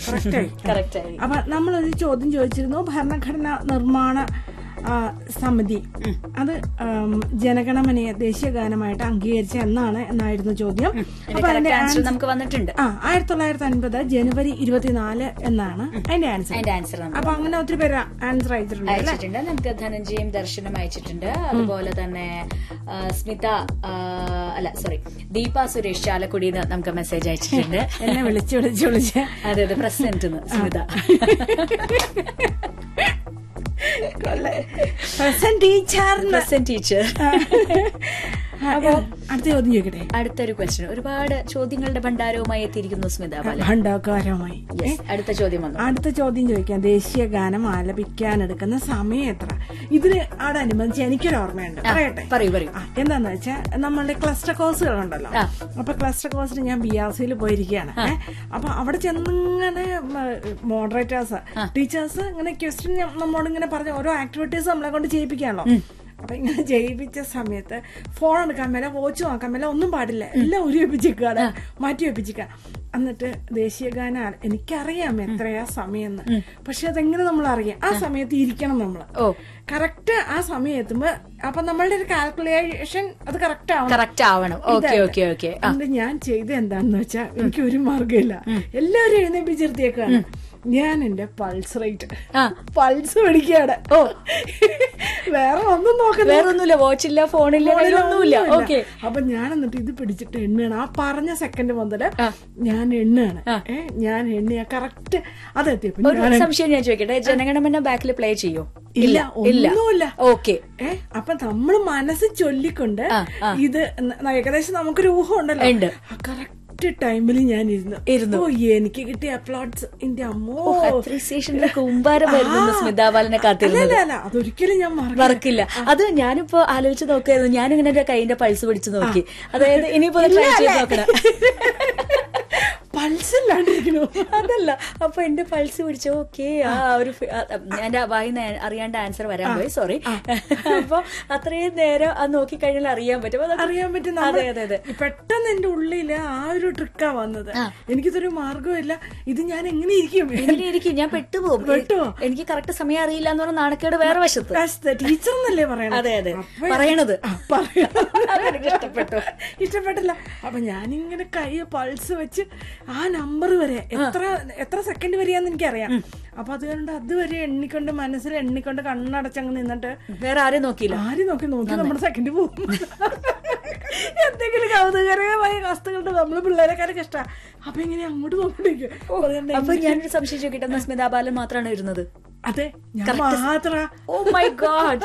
കറക്റ്റായി കറക്റ്റ് ആയി അപ്പൊ നമ്മളൊരു ചോദ്യം ചോദിച്ചിരുന്നു ഭരണഘടനാ നിർമ്മാണ ആ, സമിതി അത് ആം, ജനഗണമനയെ ദേശീയ ഗാനമായിട്ട് അംഗീകരിച്ച എന്നാണ് എന്നായിരുന്നു ചോദ്യം അപ്പൊ അതിന്റെ ആൻസർ ആൻസർ നമുക്ക് വന്നിട്ടുണ്ട് ആ ആയിരത്തി തൊള്ളായിരത്തി അൻപത് ജനുവരി ഇരുപത്തിനാല് എന്നാണ് അതിന്റെ ആൻസർ അതിന്റെ ആൻസർ നമുക്ക് അപ്പൊ അങ്ങനെ ഒത്തിരി പേര് ആൻസർ അയച്ചിട്ടുണ്ട് അല്ലേ അയച്ചിട്ടുണ്ട് നമുക്ക് ധനഞ്ജയും ദർശനം അയച്ചിട്ടുണ്ട് അതുപോലെ തന്നെ ആ, സ്മിത ആ, അല്ല സോറി ദീപ സുരേഷ് ചാലക്കുടിന്ന് നമുക്ക് മെസ്സേജ് അയച്ചിട്ടുണ്ട് എന്നെ വിളിച്ച് വിളിച്ച് വിളിച്ച് അതെ അതെ present Smitha present teacher present teacher അടുത്ത ചോദ്യം ചോദിക്കട്ടെ അടുത്തൊരു ക്വസ്റ്റ്യൻ ഒരുപാട് ചോദ്യങ്ങളുടെ ഭണ്ഡാരവുമായി എത്തിയിരിക്കുന്നു സ്മിത ബാലൻ ഭണ്ഡാകാരമായി Yes, അടുത്ത ചോദ്യം വന്നു അടുത്ത ചോദ്യം ചോദിക്കാം ദേശീയ ഗാനം ആലപിക്കാനെടുക്കുന്ന സമയം എത്ര ഇതിന് അതനുബന്ധിച്ച് എനിക്കൊരു ഓർമ്മയുണ്ട് പറയട്ടെ പറയൂ പറയൂ ആ, എന്താന്ന് വെച്ചാൽ നമ്മളുടെ ക്ലസ്റ്റർ കോഴ്സുകളുണ്ടല്ലോ ആ. അപ്പൊ ക്ലസ്റ്റർ കോഴ്സിന് ഞാൻ ബി ആർ സിയിൽ പോയിരിക്കുകയാണ് ഏ. അപ്പൊ അവിടെ ചെന്നിങ്ങനെ മോഡറേറ്റേഴ്സ് ടീച്ചേഴ്സ് ഇങ്ങനെ ക്വസ്റ്റ്യൻ നമ്മോട് ഇങ്ങനെ പറഞ്ഞ ഓരോ ആക്ടിവിറ്റീസ് നമ്മളെ കൊണ്ട് ചെയ്യിപ്പിക്കാണല്ലോ അപ്പൊ ഇങ്ങനെ ചെയ്യിപ്പിച്ച സമയത്ത് ഫോൺ എടുക്കാൻ മേല വാച്ച് നോക്കാൻ മേല ഒന്നും പാടില്ല എല്ലാം ഉരി വെപ്പിച്ചിരിക്കുകയാണ് മാറ്റി വെപ്പിച്ചിരിക്കുക എന്നിട്ട് ദേശീയ ഗാനം ആ- എനിക്കറിയാം എത്രയാ സമയം എന്ന് പക്ഷെ അതെങ്ങനെ നമ്മൾ അറിയാം ആ സമയത്ത് ഇരിക്കണം നമ്മള് ഓ കറക്റ്റ് ആ സമയം എത്തുമ്പോ അപ്പൊ നമ്മളുടെ ഒരു കാൽക്കുലേഷൻ അത് കറക്റ്റ് ആവണം കറക്റ്റ് ആവണം ഓക്കെ ഓക്കെ ഓക്കെ അതുകൊണ്ട് ഞാൻ ചെയ്ത എന്താണെന്ന് വെച്ചാൽ എനിക്ക് ഒരു മാർഗ്ഗമില്ല എല്ലാവരും എഴുന്നേപ്പിച്ചിരുത്തിയേക്കാണ് ഞാൻ എന്റെ പൾസ് റേറ്റ് ആ. പൾസ് പിടിക്കാണ് ഓ വേറെ ഒന്നും നോക്കുന്നില്ല വേറെ ഒന്നുമില്ല വാച്ചില്ല ഫോണില്ല ഒന്നുമില്ല ഓക്കെ അപ്പൊ ഞാൻ എന്നിട്ട് ഇത് പിടിച്ചിട്ട് എണ്ണയാണ് ആ പറഞ്ഞ സെക്കൻഡ് മുതല് ഞാൻ എണ്ണയാണ് ഏ ഞാൻ എണ്ണിയ കറക്റ്റ് അതെത്തിയപ്പോ ഒരു ഞാൻ സംശയം ഞാൻ ചോദിക്കട്ടെ ജനഗണമന ബാക്കിൽ പ്ലേ ചെയ്യോ ഇല്ല ഒന്നുമില്ല ഓക്കെ ഏ അപ്പൊ നമ്മൾ മനസ്സ് ചൊല്ലിക്കൊണ്ട് ഇത് ന- ഏകദേശം നമുക്കൊരു ഊഹം ഉണ്ടല്ലോ ഉണ്ട്. കറക്റ്റ് ടൈമിൽ ഞാൻ ഇരുന്നു ഇരുന്നു. ഓ എനിക്ക് കിട്ടിയ അപ്ലോഡ്സ് എന്റെ അമ്മോ അപ്രീസിയേഷന്റെ കൂമ്പാരം വരുന്നു സ്മിതാ ബാലനെ അല്ല കാത്തിരുന്നത് അല്ല അല്ല അതൊരിക്കലും ഞാൻ മറക്കില്ല മറക്കില്ല അത് ഞാനിപ്പോ ആലോചിച്ച് നോക്കായിരുന്നു ഞാനിങ്ങനെ എന്റെ കൈന്റെ പൾസ് പിടിച്ച് നോക്കി അതായത് ഇനിയിപ്പോ ട്രൈ ചെയ്ത് നോക്കണം പൾസ് ഇല്ലാണ്ടിരിക്കണു അതല്ല അപ്പൊ എന്റെ പൾസ് പിടിച്ചു ഓക്കെ ആ ഒരു ഫി- ആ, എന്റെ വായിന്ന് അറിയാണ്ട് ആൻസർ വരാൻ പോയി സോറി അപ്പൊ അത്രയും നേരം അത് നോക്കിക്കഴിഞ്ഞാൽ അറിയാൻ പറ്റും അതൊക്കെ അറിയാൻ പറ്റും അതെ നമ്മള് അതെ അതെ പെട്ടെന്ന് എന്റെ ഉള്ളില് ആ ഒരു ട്രിക്കാ വന്നത് എനിക്കിതൊരു മാർഗമില്ല ഇത് ഞാൻ എങ്ങനെ ഇരിക്കും എങ്ങനെ ഇരിക്കും ഞാൻ പെട്ടുപോകും പെട്ടുപോകും. എനിക്ക് കറക്റ്റ് സമയം അറിയില്ല എന്ന് പറഞ്ഞ നാണക്കേട് വേറെ വശത്ത് ടീച്ചർ എന്നല്ലേ പറയണത് അതെ അതെ അപ്പൊ- പറയണത് ആ, പറയണത്. അതെനിക്ക് ഇഷ്ടപ്പെട്ടു ഇഷ്ടപ്പെട്ടില്ല അപ്പൊ ഞാനിങ്ങനെ കൈ പൾസ് വെച്ച് ആ നമ്പർ വരെ എത്ര എത്ര സെക്കൻഡ് വരെയാന്ന് എനിക്കറിയാം അപ്പൊ അതുകൊണ്ട് അതുവരെ എണ്ണിക്കൊണ്ട് മനസ്സിൽ എണ്ണിക്കൊണ്ട് കണ്ണടച്ചങ്ങ് നിന്നിട്ട് വേറെ ആരെയും നോക്കിയില്ല ആര് നോക്കി നോക്കി നമ്മുടെ സെക്കൻഡ് പോകും എന്തെങ്കിലും കൗതുകരമായ വസ്തുക്കളുണ്ട് നമ്മള് പിള്ളേരെക്കാരൊക്കെ ഇഷ്ട അപ്പൊ ഇങ്ങനെ അങ്ങോട്ട് നോക്കിണ്ടിരിക്കും അപ്പൊ ഞാനൊരു സംശയം ചോദിക്കട്ടെ എന്നാ സ്മിതാ ബാലൻ മാത്രമാണ് ഇരുന്നത് അതെ ഞാൻ മാത്ര ഓ മൈ ഗോഡ്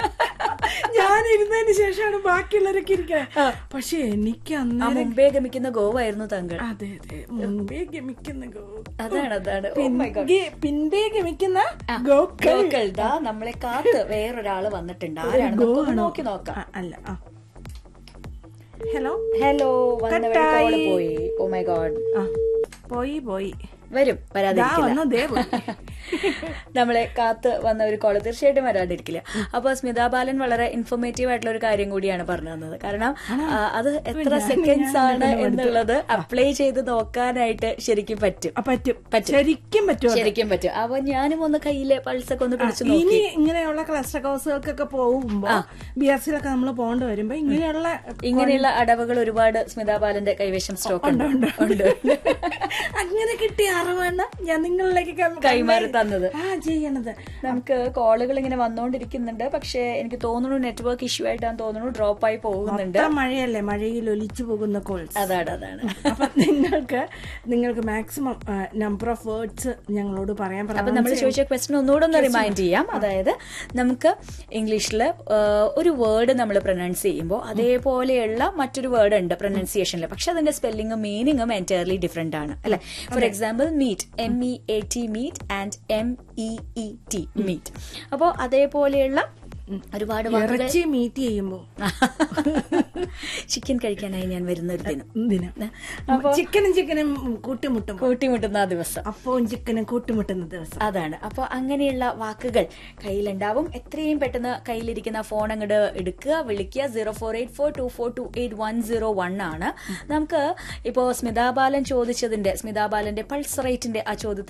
ഞാൻ ഇരുന്നതിന് ശേഷമാണ് ബാക്കിയുള്ളവരൊക്കെ ഇരിക്കുന്നത് പക്ഷെ എനിക്ക് ആ അന്നേരം മുമ്പേ ഗമിക്കുന്ന ഗോവായിരുന്നു താങ്കൾ അതെ അതെ മുമ്പേ ഗമിക്കുന്ന ഗോ അതാണ് അതാണ് ഓ മൈ ഗോഡ് പിൻപേ- പിൻപേ ഗമിക്കുന്ന ഗോക്കൾ ഗോക്കൾ ദാ നമ്മളെ കാത്ത് വേറൊരാള് വന്നിട്ടുണ്ട് ആരാണ് ഗോ നമുക്കൊന്ന് ആണോ? നോക്കി നോക്കാം ആ, അല്ല ആ ഹലോ ഹലോ വന്ന വഴി കട്ടായി. കോള് പോയി ഓ മൈ ഗോഡ് ആ പോയി പോയി വരും ദാ വരാതിരിക്കില്ല വന്നു ദേ പോയി നമ്മളെ കാത്ത് വന്ന ഒരു കോള് തീർച്ചയായിട്ടും വരാണ്ടിരിക്കില്ല അപ്പൊ സ്മിതാ ബാലൻ വളരെ ഇൻഫോർമേറ്റീവ് ആയിട്ടുള്ള ഒരു കാര്യം കൂടിയാണ് പറഞ്ഞു തന്നത് കാരണം ആ, അത് എത്ര സെക്കൻഡ്സ് ആണ് എന്നുള്ളത് അപ്ലൈ ചെയ്ത് നോക്കാനായിട്ട് ശരിക്കും പറ്റും ആ, പറ്റും ശരിക്കും പറ്റും ശരിക്കും പറ്റും അപ്പൊ ഞാനും ഒന്ന് കയ്യിലെ പൾസൊക്കെ ഒന്ന് പിടിച്ചു നോക്കി ഇനി ഇങ്ങനെയുള്ള ക്ലസ്റ്റർ കോഴ്സുകൾക്കൊക്കെ പോകുമ്പോ ബി എസ് സിയിലൊക്കെ നമ്മൾ പോകേണ്ടി വരുമ്പോ ഇങ്ങനെയുള്ള ഇങ്ങനെയുള്ള അടവുകൾ ഒരുപാട് സ്മിതാ ബാലന്റെ കൈവശം സ്റ്റോക്ക് ഉണ്ട് ഉണ്ട് അങ്ങനെ കിട്ടിയ അറിവാണ് ഞാൻ നിങ്ങളിലേക്ക് കം- കൈമാറി തന്നത് ആ ചെയ്യണത് നമുക്ക് കോളുകൾ ഇങ്ങനെ വന്നുകൊണ്ടിരിക്കുന്നുണ്ട് പക്ഷേ എനിക്ക് തോന്നുന്നു നെറ്റ്വർക്ക് ഇഷ്യൂ ആയിട്ടാണ് തോന്നുന്നു ഡ്രോപ്പ് ആയി പോകുന്നുണ്ട് ഇത്ര മഴയല്ലേ മഴയിൽ ഒലിച്ചു പോകുന്ന കോൾസ് അതാണ് അതാണ് അപ്പൊ നിങ്ങൾക്ക് നിങ്ങൾക്ക് മാക്സിമം നമ്പർ ഓഫ് വേർഡ്സ് ഞങ്ങളോട് പറയാൻ അപ്പൊ പറയാം നമ്മൾ ചോദിച്ച ക്വസ്റ്റൻ ഒന്നുകൂടെ ഒന്ന് റിമൈൻഡ് ചെയ്യാം അതായത് നമുക്ക് ഇംഗ്ലീഷിൽ ഒരു വേർഡ് നമ്മൾ പ്രൊനൗൺസ് ചെയ്യുമ്പോൾ അതേപോലെയുള്ള മറ്റൊരു വേർഡ് ഉണ്ട് പ്രൊനൗൺസിയേഷനിൽ പക്ഷെ അതിന്റെ സ്പെല്ലിങ്ങും മീനിങ്ങും എൻറ്റയർലി ഡിഫറെന്റ് ആണ് അല്ലെ for example meat M E A T meat and M E E T meet അപ്പോൾ അതേപോലെയുള്ള ഒരുപാട് വാക്കുകൾ ഇറച്ചി മീറ്റ് ചെയ്യുമ്പോ ചിക്കൻ കഴിക്കാനായി ഞാൻ വരുന്ന ഒരു ദിനം ദിനം ചിക്കനും ചിക്കനും കൂട്ടിമുട്ടും കൂട്ടിമുട്ടുന്ന ആ ദിവസം അപ്പവും ചിക്കനും കൂട്ടിമുട്ടുന്ന ദിവസം അതാണ് അപ്പോൾ അങ്ങനെയുള്ള വാക്കുകൾ കയ്യിലുണ്ടാവും എത്രയും പെട്ടെന്ന് കയ്യിലിരിക്കുന്ന ഫോൺ അങ്ങോട്ട് എടുക്കുക വിളിക്കുക zero four eight four two four two eight one zero one ആണ് നമുക്ക് ഇപ്പോൾ സ്മിതാ ബാലൻ ചോദിച്ചതിന്റെ സ്മിതാ ബാലന്റെ പൾസ് റേറ്റിന്റെ ആ ചോദ്യത്തിൽ